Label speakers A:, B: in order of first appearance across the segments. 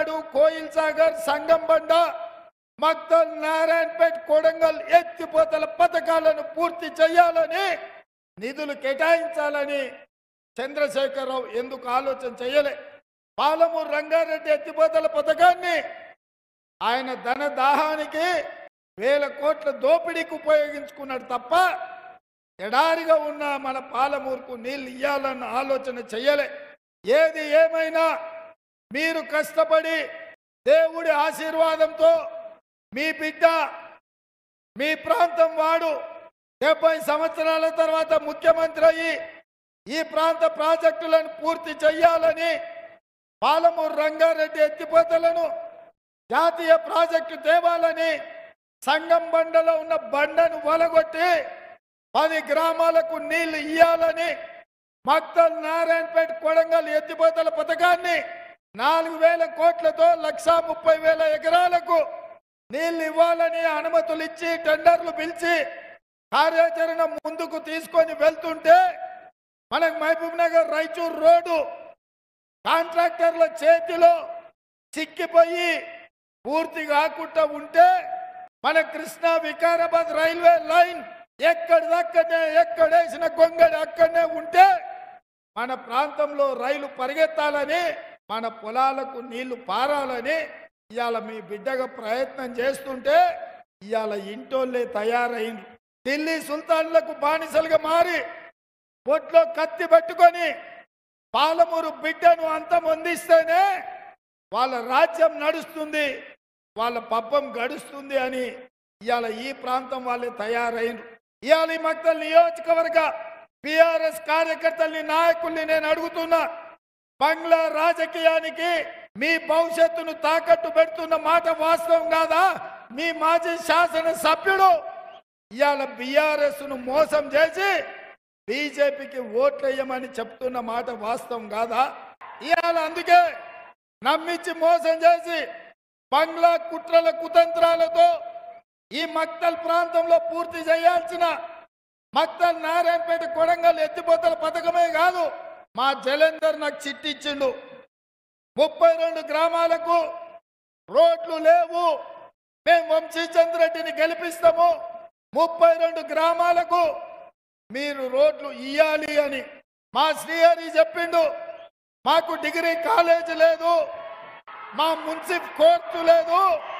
A: పలనాడు కోయిల్ సాగర్ సంగంబండ మక్తల్ నారాయణపేట్ కొడంగల్ ఎత్తిపోతల పథకాలను పూర్తి చేయాలని నిధులు కేటాయించాలని చంద్రశేఖరరావు ఎందుకు ఆలోచన చేయలే పాలమూరు రంగారెడ్డి ఎత్తిపోతల పథకాన్ని ఆయన ధన దాహానికి వేల కోట్ల దోపిడీకి ఉపయోగించుకున్నాడు తప్ప ఎడారిగా ఉన్న మన పాలమూరుకు నీళ్ళు ఇయ్యాలన్న ఆలోచన చెయ్యలే ఏది ఏమైనా మీరు కష్టపడి దేవుడి ఆశీర్వాదంతో మీ బిడ్డ మీ ప్రాంతం వాడు డెబ్బై సంవత్సరాల తర్వాత ముఖ్యమంత్రి అయ్యి ఈ ప్రాంత ప్రాజెక్టులను పూర్తి చెయ్యాలని పాలమూరు రంగారెడ్డి ఎత్తిపోతలను జాతీయ ప్రాజెక్టు తేవాలని సంగం బండలో ఉన్న బండను వలగొట్టి పది గ్రామాలకు నీళ్లు ఇయ్యాలని మక్తల్ నారాయణపేట కొడంగల్ ఎత్తిపోతల పథకాన్ని నాలుగు వేల కోట్లతో లక్ష ముప్పై వేల ఎకరాలకు నీళ్లు ఇవ్వాలని అనుమతులు ఇచ్చి టెండర్లు పిలిచి కార్యాచరణ ముందుకు తీసుకొని వెళ్తుంటే మనకు మహబూబ్ నగర్ రైచూర్ రోడ్డు కాంట్రాక్టర్ల చేతిలో చిక్కిపోయి పూర్తి కాకుండా ఉంటే మన కృష్ణా వికారాబాద్ రైల్వే లైన్ ఎక్కడిదక్కడనే ఎక్కడేసిన గొంగడి అక్కడనే ఉంటే మన ప్రాంతంలో రైలు పరిగెత్తాలని మన పొలాలకు నీళ్లు పారాలని ఇవాళ మీ బిడ్డగా ప్రయత్నం చేస్తుంటే ఇవాళ ఇంటోళ్ళే తయారైంది ఢిల్లీ సుల్తాన్లకు బానిసలుగా మారి ఒట్లో కత్తి పెట్టుకొని పాలమూరు బిడ్డను అంతమొందిస్తేనే వాళ్ళ రాజ్యం నడుస్తుంది వాళ్ళ పబ్బం గడుస్తుంది అని ఇవాళ ఈ ప్రాంతం వాళ్ళే తయారైనరు ఇవాళ ఈ మక్తల్ నియోజకవర్గ పిఆర్ఎస్ కార్యకర్తల్ని నాయకుల్ని నేను అడుగుతున్నా బంగ్లా రాజకీయానికి మీ భవిష్యత్తును తాకట్టు పెడుతున్న మాట వాస్తవం కాదా మీ మాజీ శాసన సభ్యుడు ఇవాళ బీఆర్ఎస్ ను మోసం చేసి బీజేపీకి ఓట్లు వేయమని చెప్తున్న మాట వాస్తవం కాదా ఇవాళ అందుకే నమ్మించి మోసం చేసి బంగ్లా కుట్రల కుతంత్రాలతో ఈ మక్తల్ ప్రాంతంలో పూర్తి చేయాల్సిన మక్తల్ నారాయణపేట కొడంగల్ ఎత్తిపోతల పథకమే కాదు మా జలంధర్ నాకు చిట్టిచ్చిండు ముప్పై రెండు గ్రామాలకు రోడ్లు లేవు మేము వంశీచంద్ర రెడ్డిని గెలిపిస్తాము ముప్పై రెండు గ్రామాలకు మీరు రోడ్లు ఇయ్యాలి అని మా శ్రీహరి చెప్పిండు మాకు డిగ్రీ కాలేజ్ లేదు మా మున్సిప్ కోర్టు లేదు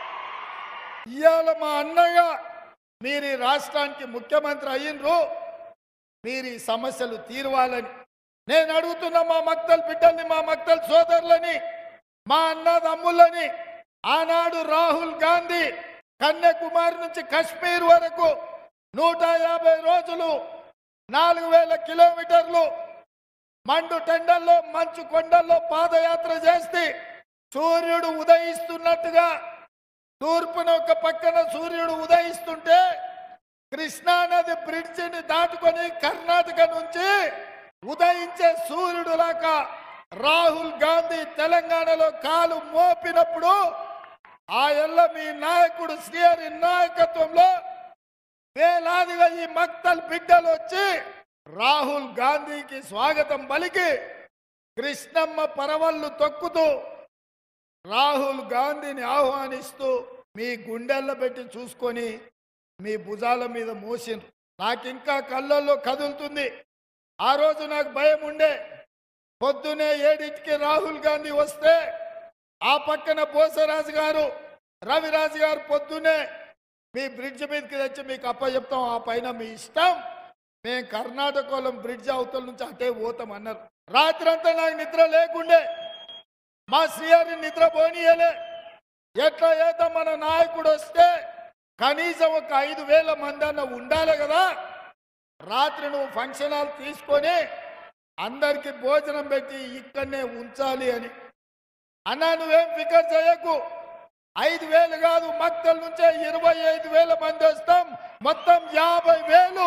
A: ఇవాళ మా అన్నయ్య మీరు ఈ రాష్ట్రానికి ముఖ్యమంత్రి అయ్యిండ్రు మీరు ఈ సమస్యలు తీరవాలని నేను అడుగుతున్న మా మక్తల్ బిడ్డల్ని మా మక్తల్ సోదరులని మా అన్నదమ్ములని ఆనాడు రాహుల్ గాంధీ కన్యాకుమారి నుంచి కశ్మీర్ వరకు నూట యాభై రోజులు నాలుగు వేల కిలోమీటర్లు మండు టెండల్లో మంచు కొండల్లో పాదయాత్ర చేస్తే సూర్యుడు ఉదయిస్తున్నట్టుగా తూర్పున ఒక పక్కన సూర్యుడు ఉదయిస్తుంటే కృష్ణా నది బ్రిడ్జిని దాటుకొని కర్ణాటక నుంచి ఉదయించే సూర్యుడు లాగా రాహుల్ గాంధీ తెలంగాణలో కాలు మోపినప్పుడు ఆ ఎల్ల మీ నాయకుడు శ్రీహరి నాయకత్వంలో వేలాదిగా ఈ మక్తల్ బిడ్డలు వచ్చి రాహుల్ గాంధీకి స్వాగతం పలికి కృష్ణమ్మ పరవళ్ళు తొక్కుతూ రాహుల్ గాంధీని ఆహ్వానిస్తూ మీ గుండెల్లో పెట్టి చూసుకొని మీ భుజాల మీద మోసిండ్రు నాకు ఇంకా కళ్ళల్లో కదులుతుంది ఆ రోజు నాకు భయం ఉండే పొద్దునే ఏడింటికి రాహుల్ గాంధీ వస్తే ఆ పక్కన బోసరాజు గారు రవిరాజు గారు పొద్దునే మీ బ్రిడ్జ్ మీదకి తెచ్చి మీకు అప్ప చెప్తాం ఆ పైన మీ ఇష్టం మేము కర్ణాటకలో బ్రిడ్జ్ అవతల నుంచి అటే పోతాం అన్నారు రాత్రంతా నాకు నిద్ర లేకుండే మా శ్రీహరి నిద్ర పోనీయలే ఎట్లా ఏదో మన నాయకుడు వస్తే కనీసం ఒక ఐదు వేల మంది అన్న ఉండాలి కదా రాత్రి నువ్వు ఫంక్షన్ హాల్ తీసుకొని అందరికి భోజనం పెట్టి ఇక్కడనే ఉంచాలి అని అన్నా నువ్వేం ఫికర్ చేయకు ఐదు వేలు కాదు మక్తల నుంచే ఇరవై ఐదు వేల మంది వస్తాం మొత్తం యాభై వేలు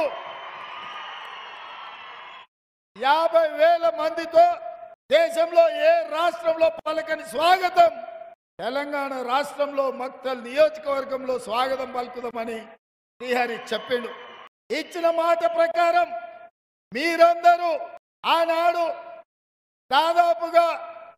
A: యాభై వేల మందితో దేశంలో ఏ రాష్ట్రంలో పలకని స్వాగతం తెలంగాణ రాష్ట్రంలో మక్తల్ నియోజకవర్గంలో స్వాగతం పలుకుదామని శ్రీహరి చెప్పిండు ఇచ్చిన మాట ప్రకారం మీరందరూ ఆనాడు దాదాపుగా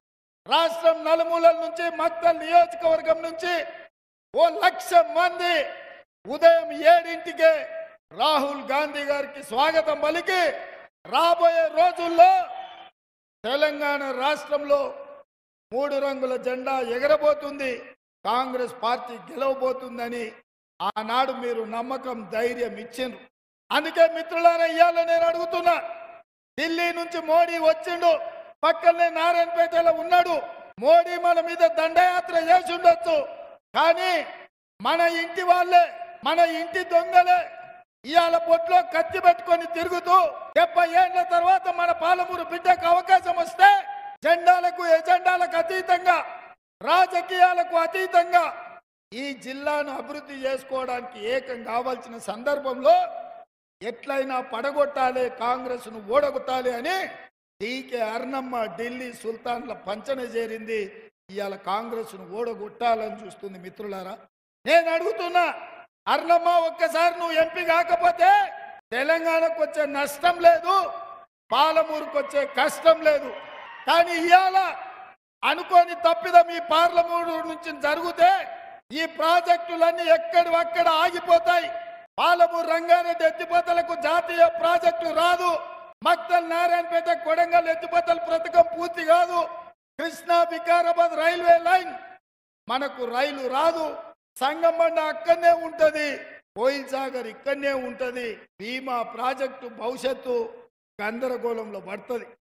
A: రాష్ట్రం నలుమూలల నుంచి మక్తల్ నియోజకవర్గం నుంచి ఓ లక్ష మంది ఉదయం ఏడింటికే రాహుల్ గాంధీ గారికి స్వాగతం పలికి రాబోయే రోజుల్లో తెలంగాణ రాష్ట్రంలో మూడు రంగుల జెండా ఎగరబోతుంది కాంగ్రెస్ పార్టీ గెలవబోతుందని ఆనాడు మీరు నమ్మకం ధైర్యం ఇచ్చిండ్రు అందుకే మిత్రులారా ఇయ్యాల నేను అడుగుతున్నా ఢిల్లీ నుంచి మోడీ వచ్చిండు పక్కనే నారాయణపేటలో ఉన్నాడు మోడీ మన మీద దండయాత్ర చేసి ఉండొచ్చు కానీ మన ఇంటి వాళ్ళే మన ఇంటి దొంగలే ఇవాళ బొట్లో కత్తి పెట్టుకొని తిరుగుతూ డెబ్బై ఏళ్ల తర్వాత మన పాలమూరు బిడ్డకు అవకాశం వస్తే జెండాలకు ఎజెండాలకు అతీతంగా రాజకీయాలకు అతీతంగా ఈ జిల్లాను అభివృద్ధి చేసుకోవడానికి ఏకం కావాల్సిన సందర్భంలో ఎట్లయినా పడగొట్టాలి కాంగ్రెస్ ను ఓడగొట్టాలి అని డీకే అర్నమ్మ ఢిల్లీ సుల్తాన్ల పంచన చేరింది ఇవాళ కాంగ్రెస్ ను ఓడగొట్టాలని చూస్తుంది మిత్రులారా నేను అడుగుతున్నా అర్నమ్మ ఒక్కసారి నువ్వు ఎంపీ కాకపోతే తెలంగాణకు వచ్చే నష్టం లేదు పాలమూరుకు వచ్చే కష్టం లేదు కానీ ఇవాళ అనుకోని తప్పిదం ఈ పార్లమెంటు నుంచి జరిగితే ఈ ప్రాజెక్టులన్నీ ఎక్కడి అక్కడ ఆగిపోతాయి పాలమూరు రంగారెడ్డి ఎత్తిపోతలకు జాతీయ ప్రాజెక్టు రాదు మక్తల్ నారాయణపేట కొడంగల్ ఎత్తిపోతల పథకం పూర్తి కాదు కృష్ణా వికారాబాద్ రైల్వే లైన్ మనకు రైలు రాదు సంగమండ అక్కడనే ఉంటది కోయిల్ సాగర్ ఇక్కడనే ఉంటది భీమా ప్రాజెక్టు భవిష్యత్తు గందరగోళంలో పడుతుంది